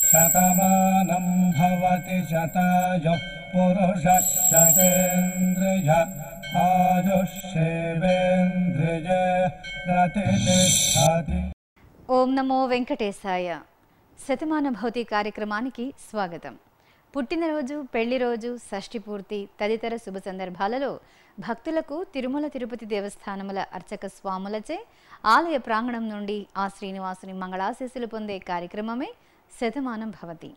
శతమానం భవతి శతాయుః పురుషः శతేంద్రియ ఆయుష్యేవేంద్రియ ప్రతిష్టతి ఓం నమో వెంకటేశాయ శతమాన భౌతి కార్యక్రమానికి స్వాగతం పుట్టినరోజు పెళ్లి రోజు షష్ఠి పూర్తి తదితర శుభ సందర్భాలలో భక్తులకు తిరుమల తిరుపతి దేవస్థానముల అర్చక స్వాములచే ఆలయ ప్రాంగణం నుండి ఆ శ్రీనివాసుని మంగళాశీస్సులు పొందే కార్యక్రమమే శతమానం భవతి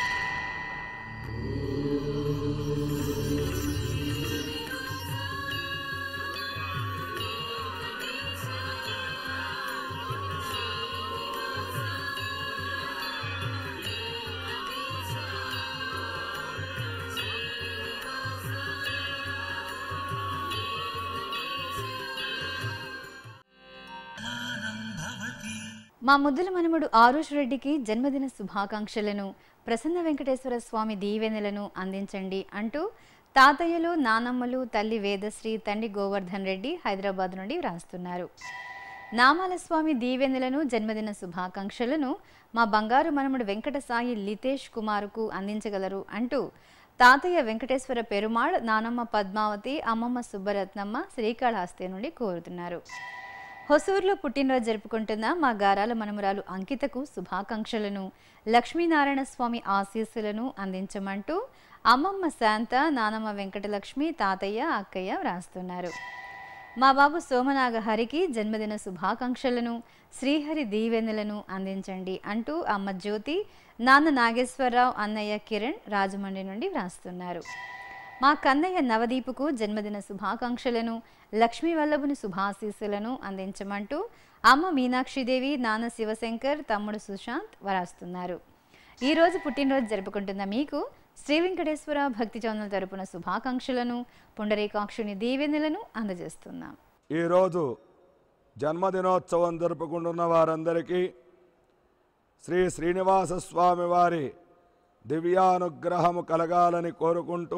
మా ముద్దుల మనముడు ఆరుష్ రెడ్డికి జన్మదిన శుభాకాంక్షలను ప్రసన్న వెంకటేశ్వర స్వామి దీవెనలను అందించండి అంటూ తాతయ్యలు నానమ్మలు తల్లి వేదశ్రీ తండ్రి గోవర్ధన్ రెడ్డి హైదరాబాద్ నుండి వ్రాస్తున్నారు నామాల స్వామి దీవెనలను జన్మదిన శుభాకాంక్షలను మా బంగారు మనముడు వెంకట సాయి లితేష్ కుమార్కు అందించగలరు అంటూ తాతయ్య వెంకటేశ్వర పెరుమాళ్ నానమ్మ పద్మావతి అమ్మమ్మ సుబ్బరత్నమ్మ శ్రీకాళహస్తి నుండి కోరుతున్నారు హొసూరులో పుట్టినరోజు జరుపుకుంటున్న మా గారాల మనమురాలు అంకితకు శుభాకాంక్షలను లక్ష్మీనారాయణ స్వామి ఆశీస్సులను అందించమంటూ అమ్మమ్మ శాంత నానమ్మ వెంకటలక్ష్మి తాతయ్య అక్కయ్య వ్రాస్తున్నారు మా బాబు సోమనాగ హరికి జన్మదిన శుభాకాంక్షలను శ్రీహరి దీవెనలను అందించండి అంటూ అమ్మ జ్యోతి నాన్న నాగేశ్వరరావు అన్నయ్య కిరణ్ రాజమండ్రి నుండి వ్రాస్తున్నారు మా కన్నయ్య నవదీపుకు జన్మదిన శుభాకాంక్షలను లక్ష్మీ వల్లభుని శుభాశీస్సులను అందించమంటూ అమ్మ మీనాక్షిదేవి నాన్న శివశంకర్ తమ్ముడు సుశాంత్ వరాస్తున్నారు ఈ రోజు పుట్టినరోజు జరుపుకుంటున్న మీకు శ్రీ వెంకటేశ్వర భక్తి చౌనల తరపున శుభాకాంక్షలను పుండరీకాక్షుని దీవెనలను అందజేస్తున్నాం ఈరోజు జన్మదినోత్సవం జరుపుకుంటున్న వారందరికీ శ్రీ శ్రీనివాస స్వామి వారి దివ్యానుగ్రహము కలగాలని కోరుకుంటూ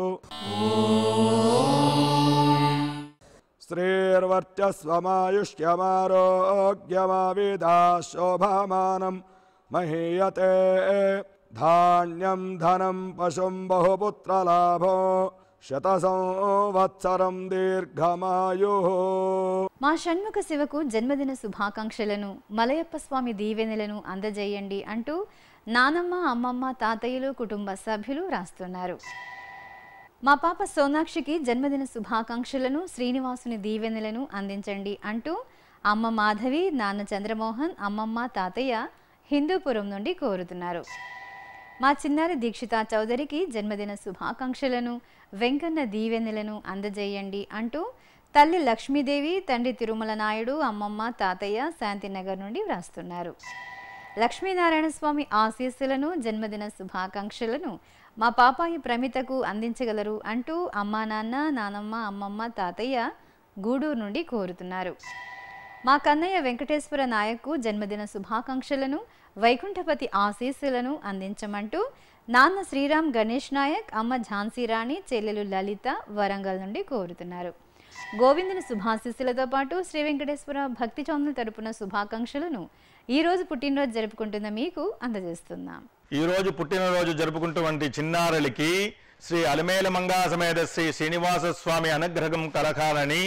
శ్రీర్వర్చస్వమాయుష్యమారోగ్యమావిదా శోభామానం మహీయతే ధాన్యం ధనం పశుం బహుపుత్రలాభో శత సంవత్సరం దీర్ఘమాయు మా షణ్ముఖ శివకు జన్మదిన శుభాకాంక్షలను మలయప్ప స్వామి దీవెనలను అందజేయండి అంటూ నానమ్మ అమ్మమ్మ తాతయ్యలు కుటుంబ సభ్యులు రాస్తున్నారు మా పాప సోనాక్షికి జన్మదిన శుభాకాంక్షలను శ్రీనివాసుని దీవెనలను అందించండి అంటూ అమ్మ మాధవి నాన్న చంద్రమోహన్ అమ్మమ్మ తాతయ్య హిందూపురం నుండి కోరుతున్నారు మా చిన్నారి దీక్షిత చౌదరికి జన్మదిన శుభాకాంక్షలను వెంకన్న దీవెనలను అందజేయండి అంటూ తల్లి లక్ష్మీదేవి తండ్రి తిరుమల నాయుడు అమ్మమ్మ తాతయ్య శాంతినగర్ నుండి వ్రాస్తున్నారు లక్ష్మీనారాయణ స్వామి ఆశీస్సులను జన్మదిన శుభాకాంక్షలను మా పాపాయి ప్రమితకు అందించగలరు అంటూ అమ్మా నాన్న నానమ్మ అమ్మమ్మ తాతయ్య గూడూరు నుండి కోరుతున్నారు మా కన్నయ్య వెంకటేశ్వర నాయక్కు జన్మదిన శుభాకాంక్షలను వైకుంఠపతి ఆశీస్సులను అందించమంటూ నాన్న శ్రీరామ్ గణేష్ నాయక్ అమ్మ ఝాన్సీ రాణి చెల్లెలు లలిత వరంగల్ నుండి కోరుతున్నారు గోవిందుని శుభాశీస్సులతో పాటు శ్రీ వెంకటేశ్వర భక్తి చౌందల తరపున శుభాకాంక్షలను ఈ రోజు పుట్టినరోజు జరుపుకుంటున్న మీకు అందజేస్తున్నాం ఈ రోజు పుట్టినరోజు జరుపుకుంటున్నటువంటి చిన్నారులకి శ్రీ అలమేల మంగా సమేత శ్రీ శ్రీనివాస స్వామి అనుగ్రహం కలకాలని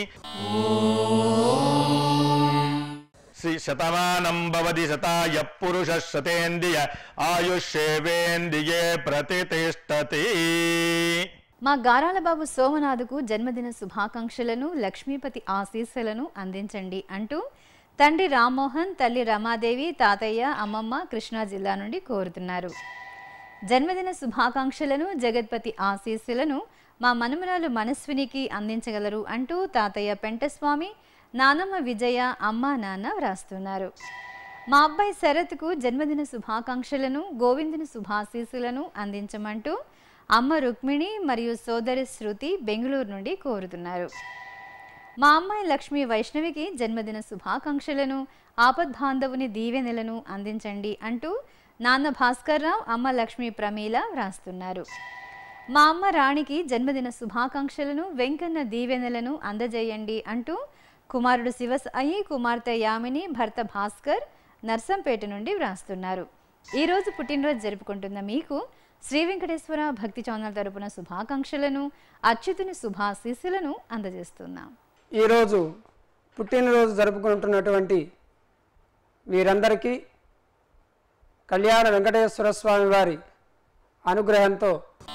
శ్రీ శతమానం భవతి శతాయ పురుష శతేంద్రియ ఆయుష్యేవేంద్రియే ప్రతిష్టతి మా గారాల బాబు సోమనాథుకు జన్మదిన శుభాకాంక్షలను లక్ష్మీపతి ఆశీస్సులను అందించండి అంటూ తండ్రి రామ్మోహన్ తల్లి రమాదేవి తాతయ్య అమ్మమ్మ కృష్ణా జిల్లా నుండి కోరుతున్నారు జన్మదిన శుభాకాంక్షలను జగత్పతి ఆశీస్సులను మా మనుమరాలు మనస్వినికి అందించగలరు అంటూ తాతయ్య పెంటస్వామి నానమ్మ విజయ అమ్మ నాన్న వ్రాస్తున్నారు మా అబ్బాయి శరత్కు జన్మదిన శుభాకాంక్షలను గోవిందుని శుభాశీస్సులను అందించమంటూ అమ్మ రుక్మిణి మరియు సోదరి శృతి బెంగళూరు నుండి కోరుతున్నారు మా అమ్మాయి లక్ష్మి వైష్ణవికి జన్మదిన శుభాకాంక్షలను ఆపద్బాంధవుని దీవెనలను అందించండి అంటూ నాన్న భాస్కర్రావు అమ్మ లక్ష్మి ప్రమీల వ్రాస్తున్నారు మా అమ్మ రాణికి జన్మదిన శుభాకాంక్షలను వెంకన్న దీవెనలను అందజేయండి అంటూ కుమారుడు శివసాయి కుమార్తె యామిని భర్త భాస్కర్ నర్సంపేట నుండి వ్రాస్తున్నారు ఈరోజు పుట్టినరోజు జరుపుకుంటున్న మీకు శ్రీ వెంకటేశ్వర భక్తి ఛానల్ తరపున శుభాకాంక్షలను అచ్యుతుని శుభాశీస్సులను అందజేస్తున్నాం ఈరోజు పుట్టినరోజు జరుపుకుంటున్నటువంటి వీరందరికీ కళ్యాణ వెంకటేశ్వర స్వామి వారి అనుగ్రహంతో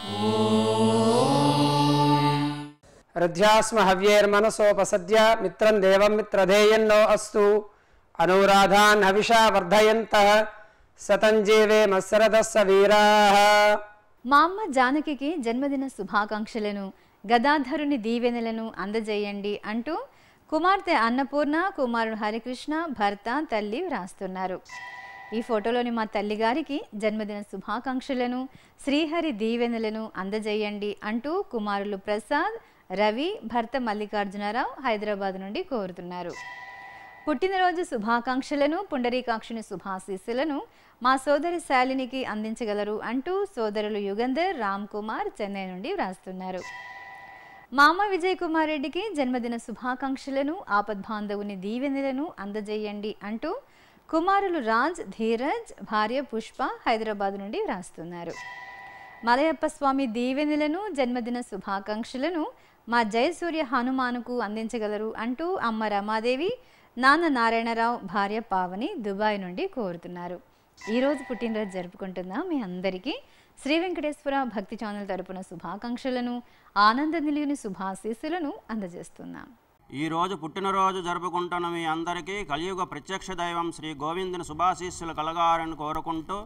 హృద్యాస్మ హవ్యేర్మనసోపసద్య మిత్రం దేవం మిత్రధేయన్నో అస్తు అనురాధాన్ హవిషా వర్ధయంత సతంజీవే మత్సరదస్స వీరా మా అమ్మ జానకికి జన్మదిన శుభాకాంక్షలను గదాధరుని దీవెనలను అందజేయండి అంటూ కుమార్తె అన్నపూర్ణ కుమారుడు హరికృష్ణ భర్త తల్లి వ్రాస్తున్నారు ఈ ఫోటోలోని మా తల్లిగారికి జన్మదిన శుభాకాంక్షలను శ్రీహరి దీవెనలను అందజేయండి అంటూ కుమారులు ప్రసాద్ రవి భర్త మల్లికార్జునరావు హైదరాబాద్ నుండి కోరుతున్నారు పుట్టినరోజు శుభాకాంక్షలను పుండరీకాక్షుని శుభాశీస్సులను మా సోదరి శాలినికి అందించగలరు అంటూ సోదరులు యుగంధర్ రామ్ కుమార్ చెన్నై నుండి వ్రాస్తున్నారు మామ విజయ్ కుమార్ రెడ్డికి జన్మదిన శుభాకాంక్షలను ఆపద్బాంధవుని దీవెనలను అందజేయండి అంటూ కుమారులు రాజ్ ధీరజ్ భార్య పుష్ప హైదరాబాద్ నుండి వ్రాస్తున్నారు మలయప్ప స్వామి దీవెనలను జన్మదిన శుభాకాంక్షలను మా జయసూర్య హనుమానుకు అందించగలరు అంటూ అమ్మ రమాదేవి నాన్న నారాయణరావు భార్య పావని దుబాయ్ నుండి కోరుతున్నారు ఈరోజు పుట్టినరోజు జరుపుకుంటున్న మీ అందరికీ శ్రీ వెంకటేశ్వర భక్తి ఛానల్ తరపున శుభాకాంక్షలను ఆనంద నిలియుని శుభాశీస్సులను అందజేస్తున్నాం ఈ రోజు పుట్టినరోజు జరుపుకుంటున్న మీ అందరికీ కలియుగ ప్రత్యక్ష దైవం శ్రీ గోవిందుని శుభాశీస్సులు కలగాలని కోరుకుంటూ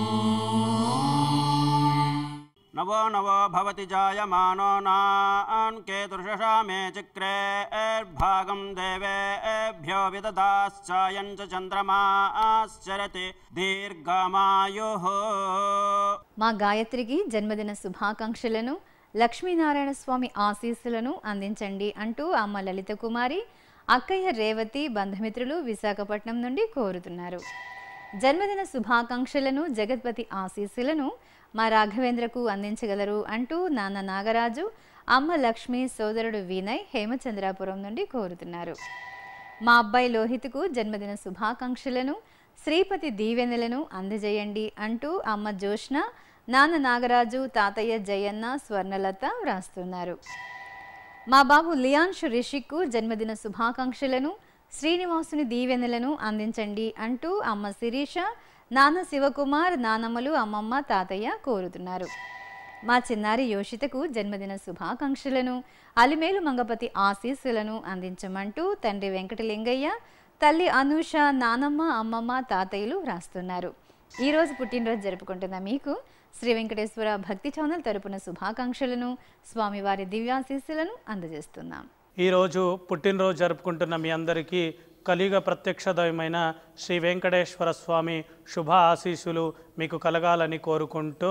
నవో నవో భవతి జాయమానో నాన్ కేతుర్షషా మే చక్రే భాగం దేవేభ్యో విదదాశ్చాయం చ చంద్రమాశ్చరతి దీర్ఘమాయు మా గాయత్రికి జన్మదిన శుభాకాంక్షలను లక్ష్మీనారాయణ స్వామి ఆశీస్సులను అందించండి అంటూ అమ్మ లలిత కుమారి అక్కయ్య రేవతి బంధుమిత్రులు విశాఖపట్నం నుండి కోరుతున్నారు జన్మదిన శుభాకాంక్షలను జగత్పతి ఆశీస్సులను మా రాఘవేంద్రకు అందించగలరు అంటూ నాన్న నాగరాజు అమ్మ లక్ష్మి సోదరుడు వినయ్ హేమచంద్రాపురం నుండి కోరుతున్నారు మా అబ్బాయి లోహిత్కు జన్మదిన శుభాకాంక్షలను శ్రీపతి దీవెనలను అందజేయండి అంటూ అమ్మ జోష్న నాన్న నాగరాజు తాతయ్య జయన్న స్వర్ణలత వ్రాస్తున్నారు మా బాబు లియాన్షు రిషిక్కు జన్మదిన శుభాకాంక్షలను శ్రీనివాసుని దీవెనలను అందించండి అంటూ అమ్మ శిరీష నాన్న శివకుమార్ నానమ్మలు అమ్మమ్మ తాతయ్య కోరుతున్నారు మా చిన్నారి యోషితకు జన్మదిన శుభాకాంక్షలను అలిమేలు మంగపతి ఆశీస్సులను అందించమంటూ తండ్రి వెంకటలింగయ్య తల్లి అనూష నానమ్మ అమ్మమ్మ తాతయ్యలు వ్రాస్తున్నారు ఈరోజు పుట్టినరోజు జరుపుకుంటున్న మీకు శ్రీ వెంకటేశ్వర భక్తి ఛానల్ తరపున శుభాకాంక్షలను స్వామివారి దివ్యాశీస్సులను అందజేస్తున్నాం ఈరోజు పుట్టినరోజు జరుపుకుంటున్న మీ అందరికీ కలియుగ ప్రత్యక్ష దైవమైన శ్రీ వెంకటేశ్వర స్వామి శుభ ఆశీస్సులు మీకు కలగాలని కోరుకుంటూ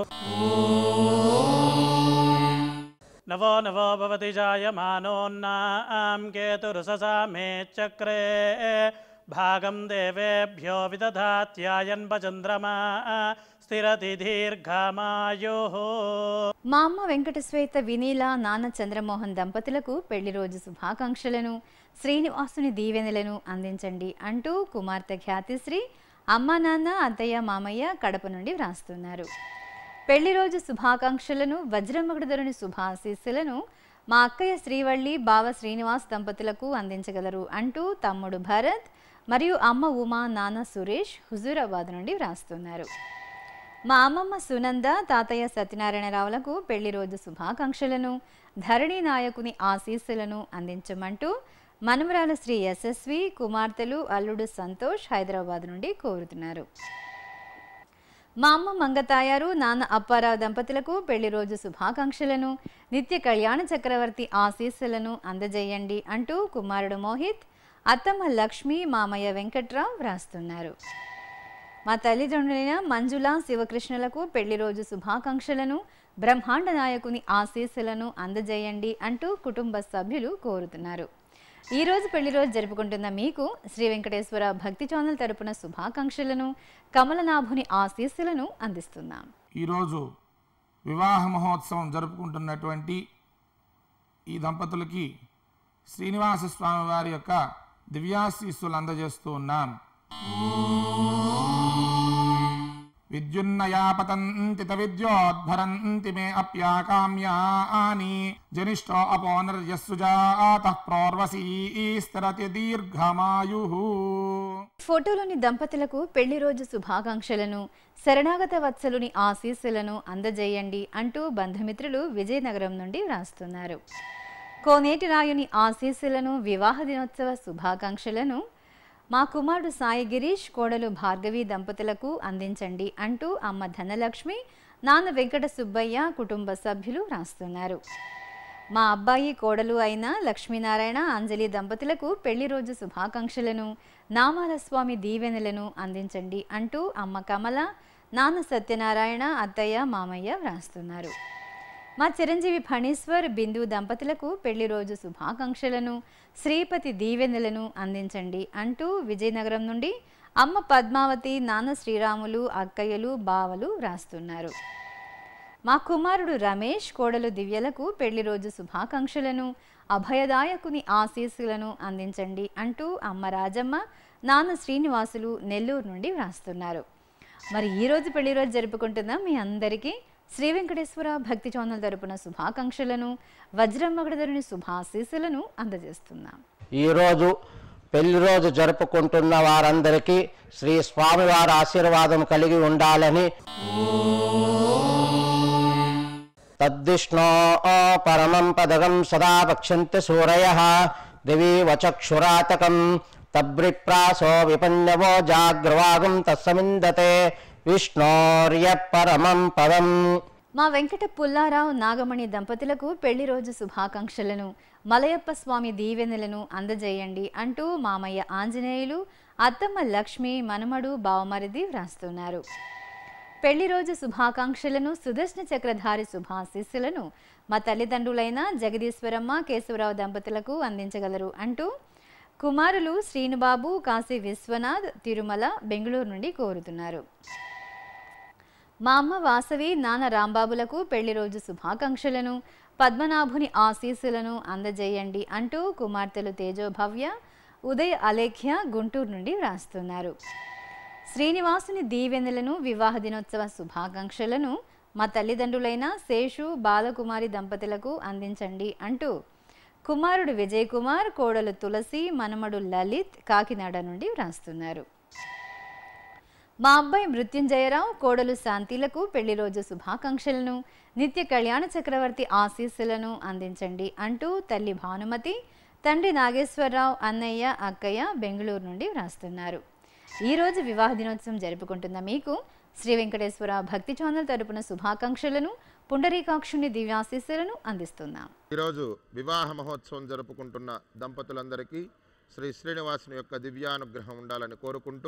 నవో నవో భవతి జాయమానోన్నాం కేతురుససా మే చక్రే భాగం దేవేభ్యో విదధాత్యాయన్ భచంద్రమా స్థిరతి దీర్ఘమాయో మా అమ్మ వెంకటశ్వేత వినీల నాన్న చంద్రమోహన్ దంపతులకు పెళ్లి రోజు శుభాకాంక్షలను శ్రీనివాసుని దీవెనలను అందించండి అంటూ కుమార్తె ఖ్యాతిశ్రీ అమ్మ నాన్న అత్తయ్య మామయ్య కడప నుండి వ్రాస్తున్నారు పెళ్లి రోజు శుభాకాంక్షలను వజ్రమగుడుదరుని శుభాశీస్సులను మా అక్కయ్య శ్రీవల్లి బావ శ్రీనివాస్ దంపతులకు అందించగలరు అంటూ తమ్ముడు భరత్ మరియు అమ్మ ఉమా నాన్న సురేష్ హుజూరాబాద్ నుండి వ్రాస్తున్నారు మా అమ్మమ్మ సునంద తాతయ్య సత్యనారాయణరావులకు పెళ్లి రోజు శుభాకాంక్షలను ధరణి నాయకుని ఆశీస్సులను అందించమంటూ మనుమరాల శ్రీ యశస్వి కుమార్తెలు అల్లుడు సంతోష్ హైదరాబాద్ నుండి కోరుతున్నారు మా అమ్మ మంగతాయారు నాన్న అప్పారావు దంపతులకు పెళ్లి రోజు శుభాకాంక్షలను నిత్య కళ్యాణ చక్రవర్తి ఆశీస్సులను అందజేయండి అంటూ కుమారుడు మోహిత్ అత్తమ్మ లక్ష్మి మామయ్య వెంకట్రావు వ్రాస్తున్నారు మా తల్లిదండ్రులైన మంజుల శివకృష్ణులకు పెళ్లి రోజు శుభాకాంక్షలను బ్రహ్మాండ నాయకుని ఆశీస్సులను అందజేయండి అంటూ కుటుంబ సభ్యులు కోరుతున్నారు ఈ రోజు పెళ్లి రోజు జరుపుకుంటున్న మీకు శ్రీ వెంకటేశ్వర భక్తి ఛానల్ తరపున శుభాకాంక్షలను కమలనాభుని ఆశీస్సులను అందిస్తున్నాం ఈరోజు వివాహ మహోత్సవం జరుపుకుంటున్నటువంటి ఈ దంపతులకి శ్రీనివాస స్వామి వారి యొక్క దివ్యాశీస్సులు అందజేస్తూ ఉన్నాం విద్యున్నయా పతంతి విద్యోద్భరంతి మే అప్యాకామ్యాని జనిష్టో అపోనర్యస్సుజాత ప్రోర్వసీ స్థిరతి దీర్ఘమాయు ఫోటోలోని దంపతులకు పెళ్లి రోజు శుభాకాంక్షలను శరణాగత వత్సలుని ఆశీస్సులను అందజేయండి అంటూ బంధుమిత్రులు విజయనగరం నుండి వ్రాస్తున్నారు కోనేటి రాయుని ఆశీస్సులను వివాహ దినోత్సవ శుభాకాంక్షలను మా కుమారుడు సాయి గిరీష్ కోడలు భార్గవి దంపతులకు అందించండి అంటూ అమ్మ ధనలక్ష్మి నాన్న వెంకట సుబ్బయ్య కుటుంబ సభ్యులు వ్రాస్తున్నారు మా అబ్బాయి కోడలు అయిన లక్ష్మీనారాయణ అంజలి దంపతులకు పెళ్లి రోజు శుభాకాంక్షలను నామాల స్వామి దీవెనలను అందించండి అంటూ అమ్మ కమల నాన్న సత్యనారాయణ అత్తయ్య మామయ్య వ్రాస్తున్నారు మా చిరంజీవి ఫణీశ్వర్ బిందు దంపతులకు పెళ్లి రోజు శుభాకాంక్షలను శ్రీపతి దీవెనలను అందించండి అంటూ విజయనగరం నుండి అమ్మ పద్మావతి నాన్న శ్రీరాములు అక్కయ్యలు బావలు వ్రాస్తున్నారు మా కుమారుడు రమేష్ కోడలు దివ్యలకు పెళ్లి రోజు శుభాకాంక్షలను అభయదాయకుని ఆశీస్సులను అందించండి అంటూ అమ్మ రాజమ్మ నాన్న శ్రీనివాసులు నెల్లూరు నుండి వ్రాస్తున్నారు మరి ఈ రోజు పెళ్లి రోజు జరుపుకుంటున్న మీ అందరికీ శ్రీ వెంకటేశ్వర భక్తి ఛానల్ తరపున శుభాకాంక్షలను వజ్రమ్మగడధరుని శుభాశీస్సులను అందజేస్తున్నాం ఈరోజు పెళ్లి రోజు జరుపుకుంటున్న వారందరికీ శ్రీ స్వామివారి ఆశీర్వాదం కలిగి ఉండాలని తద్విష్ణో పరమం పదగం సదా వక్ష్యంతి సూరయ దివి వచక్షురాతకం తబ్రిప్రాసో విపన్నవో జాగ్రవాగం తస్సమిందతే విష్ణోర్య పరమం పదం మా వెంకట పుల్లారావు నాగమణి దంపతులకు పెళ్లి రోజు శుభాకాంక్షలను మలయప్ప స్వామి దీవెనలను అందజేయండి అంటూ మామయ్య ఆంజనేయులు అత్తమ్మ లక్ష్మి మనమడు బావమరిది వ్రాస్తున్నారు పెళ్లి రోజు శుభాకాంక్షలను సుదర్శన చక్రధారి శుభాశీస్సులను మా తల్లిదండ్రులైన జగదీశ్వరమ్మ కేశవరావు దంపతులకు అందించగలరు అంటూ కుమారులు శ్రీనుబాబు కాశీ విశ్వనాథ్ తిరుమల బెంగళూరు నుండి కోరుతున్నారు మా అమ్మ వాసవి నాన్న రాంబాబులకు పెళ్లి రోజు శుభాకాంక్షలను పద్మనాభుని ఆశీస్సులను అందజేయండి అంటూ కుమార్తెలు తేజోభవ్య ఉదయ్ అలేఖ్య గుంటూరు నుండి వ్రాస్తున్నారు శ్రీనివాసుని దీవెనలను వివాహ దినోత్సవ శుభాకాంక్షలను మా తల్లిదండ్రులైన శేషు బాలకుమారి దంపతులకు అందించండి అంటూ కుమారుడు విజయ్ కుమార్ కోడలు తులసి మనమడు లలిత్ కాకినాడ నుండి వ్రాస్తున్నారు మా అబ్బాయి మృత్యుంజయరావు కోడలు శాంతిలకు పెళ్లి రోజు శుభాకాంక్షలను నిత్య కళ్యాణ చక్రవర్తి ఆశీస్సులను అందించండి అంటూ తల్లి భానుమతి తండ్రి నాగేశ్వరరావు అన్నయ్య అక్కయ్య బెంగళూరు నుండి వ్రాస్తున్నారు ఈరోజు వివాహ దినోత్సవం జరుపుకుంటున్న మీకు శ్రీ వెంకటేశ్వర భక్తి ఛానల్ తరపున శుభాకాంక్షలను పుండరీకాక్షుని దివ్యాశీస్సులను అందిస్తున్నాం ఈరోజు వివాహ మహోత్సవం జరుపుకుంటున్న దంపతులందరికీ శ్రీ శ్రీనివాసుని యొక్క దివ్యానుగ్రహం ఉండాలని కోరుకుంటూ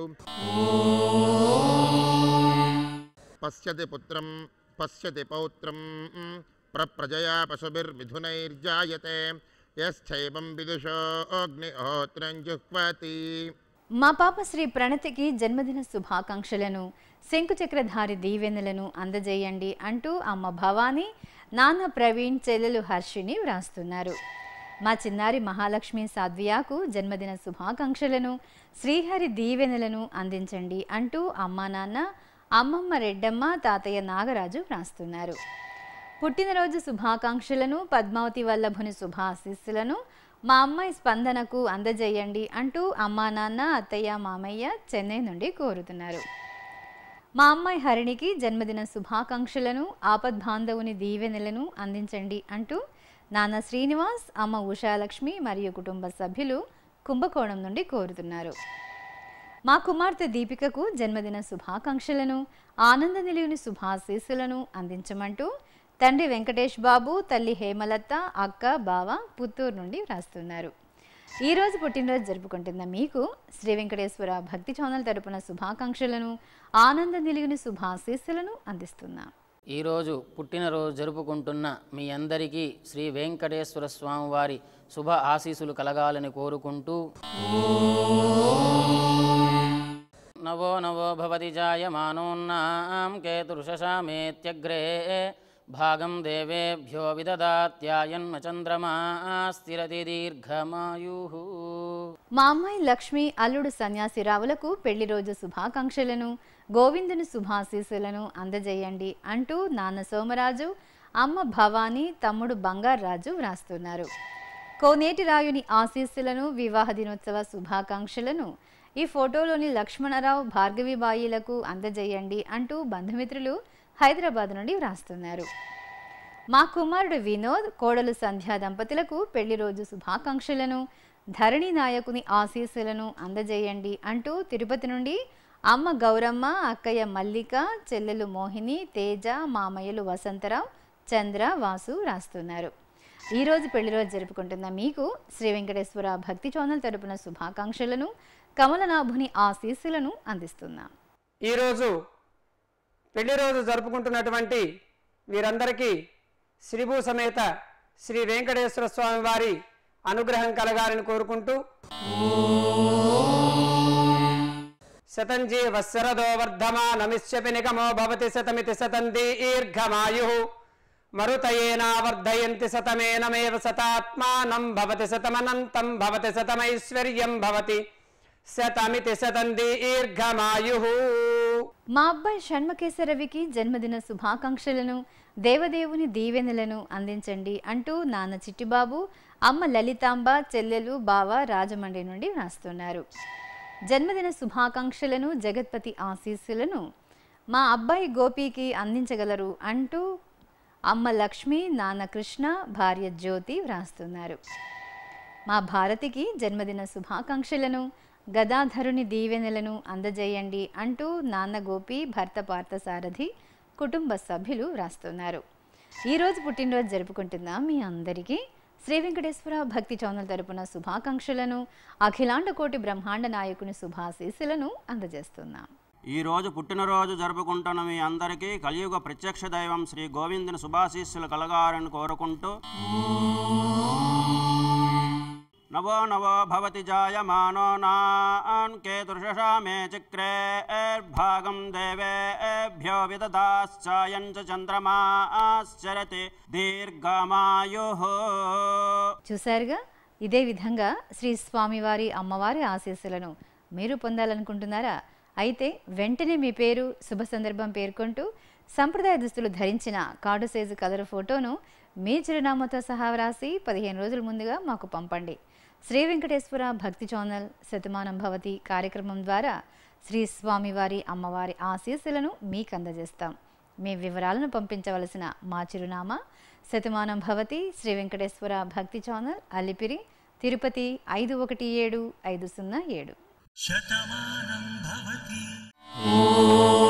పశ్యతి పుత్రం పశ్యతి పౌత్రం ప్రజయా పశుభిర్మిథునైర్జాయతే యశ్చైవం విదుషో అగ్నిహోత్రం జుహ్వతి మా పాప శ్రీ ప్రణతికి జన్మదిన శుభాకాంక్షలను శంకుచక్రధారి దీవెనలను అందజేయండి అంటూ అమ్మ భవానీ నాన్న ప్రవీణ్ చెల్లెలు హర్షిని వ్రాస్తున్నారు మా చిన్నారి మహాలక్ష్మి సాధ్వియాకు జన్మదిన శుభాకాంక్షలను శ్రీహరి దీవెనలను అందించండి అంటూ అమ్మా నాన్న అమ్మమ్మ రెడ్డమ్మ తాతయ్య నాగరాజు వ్రాస్తున్నారు పుట్టినరోజు శుభాకాంక్షలను పద్మావతి వల్లభుని శుభాశీస్సులను మా అమ్మాయి స్పందనకు అందజేయండి అంటూ అమ్మా నాన్న అత్తయ్య మామయ్య చెన్నై నుండి కోరుతున్నారు మా అమ్మాయి హరిణికి జన్మదిన శుభాకాంక్షలను ఆపద్బాంధవుని దీవెనలను అందించండి అంటూ నాన్న శ్రీనివాస్ అమ్మ ఉషాలక్ష్మి మరియు కుటుంబ సభ్యులు కుంభకోణం నుండి కోరుతున్నారు మా కుమార్తె దీపికకు జన్మదిన శుభాకాంక్షలను ఆనంద నిలువుని శుభాశీస్సులను అందించమంటూ తండ్రి వెంకటేష్ బాబు తల్లి హేమలత అక్క బావ పుత్తూరు నుండి వ్రాస్తున్నారు ఈరోజు పుట్టినరోజు జరుపుకుంటున్న మీకు శ్రీ వెంకటేశ్వర భక్తి ఛానల్ తరపున శుభాకాంక్షలను ఆనంద నిలుగుని శుభాశీస్సులను అందిస్తున్నాం ఈరోజు పుట్టినరోజు జరుపుకుంటున్న మీ అందరికీ శ్రీ వెంకటేశ్వర స్వామి వారి శుభ ఆశీస్సులు కలగాలని కోరుకుంటూ నవో నవో భవతి జాయమానోన్నాం కేతుర్షశామేత్యగ్రే భాగం దేవేభ్యో విదదాత్యాయన్మ చంద్రమా స్థిరతి దీర్ఘమాయు మా అమ్మాయి లక్ష్మి అల్లుడు సన్యాసిరావులకు పెళ్లి రోజు శుభాకాంక్షలను గోవిందుని శుభాశీస్సులను అందజేయండి అంటూ నాన్న సోమరాజు అమ్మ భవానీ తమ్ముడు బంగారాజు వ్రాస్తున్నారు కోనేటి రాయుని ఆశీస్సులను వివాహ దినోత్సవ శుభాకాంక్షలను ఈ ఫోటోలోని లక్ష్మణరావు భార్గవిబాయిలకు అందజేయండి అంటూ బంధుమిత్రులు హైదరాబాద్ నుండి వ్రాస్తున్నారు మా కుమారుడు వినోద్ కోడలు సంధ్యా దంపతులకు పెళ్లి రోజు శుభాకాంక్షలను ధరణి నాయకుని ఆశీస్సులను అందజేయండి అంటూ తిరుపతి నుండి అమ్మ గౌరమ్మ అక్కయ్య మల్లిక చెల్లెలు మోహిని తేజ మామయ్యలు వసంతరావు చంద్ర వాసు రాస్తున్నారు ఈరోజు పెళ్లి రోజు జరుపుకుంటున్న మీకు శ్రీ వెంకటేశ్వర భక్తి ఛానల్ తరపున శుభాకాంక్షలను కమలనాభుని ఆశీస్సులను అందిస్తున్నాం ఈరోజు పెళ్లి రోజు జరుపుకుంటున్నటువంటి వీరందరికీ శ్రీభూ సమేత శ్రీ వెంకటేశ్వర స్వామి వారి అనుగ్రహం కలగాలని కోరుకుంటూ శతంజీ వత్సరదో వర్ధమానమిష్యపి నిగమో భవతి శతమితి శతం దీర్ఘమాయు మరుతయేనావర్ధయంతి శతమేనమేవ శతాత్మానం భవతి శతమనంతం భవతి శతమైశ్వర్యం భవతి శతమితి శతం దీర్ఘమాయు మా అబ్బాయి షణ్మకేశరవికి జన్మదిన శుభాకాంక్షలను దేవదేవుని దీవెనలను అందించండి అంటూ నాన్న చిట్టిబాబు అమ్మ లలితాంబ చెల్లెలు బావ రాజమండ్రి నుండి వ్రాస్తున్నారు జన్మదిన శుభాకాంక్షలను జగత్పతి ఆశీస్సులను మా అబ్బాయి గోపికి అందించగలరు అంటూ అమ్మ లక్ష్మి నాన్న కృష్ణ భార్య జ్యోతి వ్రాస్తున్నారు మా భారతికి జన్మదిన శుభాకాంక్షలను గదాధరుని దీవెనలను అందజేయండి అంటూ నాన్న గోపి భర్త పార్థసారథి కుటుంబ సభ్యులు వ్రాస్తున్నారు ఈరోజు పుట్టినరోజు జరుపుకుంటున్న మీ అందరికీ శ్రీ వెంకటేశ్వర భక్తి ఛానల్ తరపున శుభాకాంక్షలను అఖిలాండ కోటి బ్రహ్మాండ నాయకుని శుభాశీస్సులను అందజేస్తున్నాం ఈ రోజు పుట్టినరోజు జరుపుకుంటున్న మీ అందరికీ కలియుగ ప్రత్యక్ష దైవం శ్రీ గోవిందుని శుభాశీస్సులు కలగాలని కోరుకుంటూ నవో నవో భవతి జాయమానో నాన్ కేతుర్షషా మే చక్రే భాగం దేవేభ్యో విదదాశ్చాయం చ చంద్రమాశ్చరతి దీర్ఘమాయు చూశారుగా ఇదే విధంగా శ్రీ స్వామివారి అమ్మవారి ఆశీస్సులను మీరు పొందాలనుకుంటున్నారా అయితే వెంటనే మీ పేరు శుభ సందర్భం పేర్కొంటూ సంప్రదాయ దుస్తులు ధరించిన కార్డు సైజు కలర్ ఫోటోను మీ చిరునామాతో సహా వ్రాసి పదిహేను రోజుల ముందుగా మాకు పంపండి శ్రీ వెంకటేశ్వర భక్తి ఛానల్ శతమానం భవతి కార్యక్రమం ద్వారా శ్రీ స్వామివారి అమ్మవారి ఆశీస్సులను మీకు అందజేస్తాం మీ వివరాలను పంపించవలసిన మా చిరునామా శతమానం భవతి శ్రీ వెంకటేశ్వర భక్తి ఛానల్ అలిపిరి తిరుపతి ఐదు ఒకటి ఏడు ఐదు సున్నా ఏడు శతమానం భవతి ఓ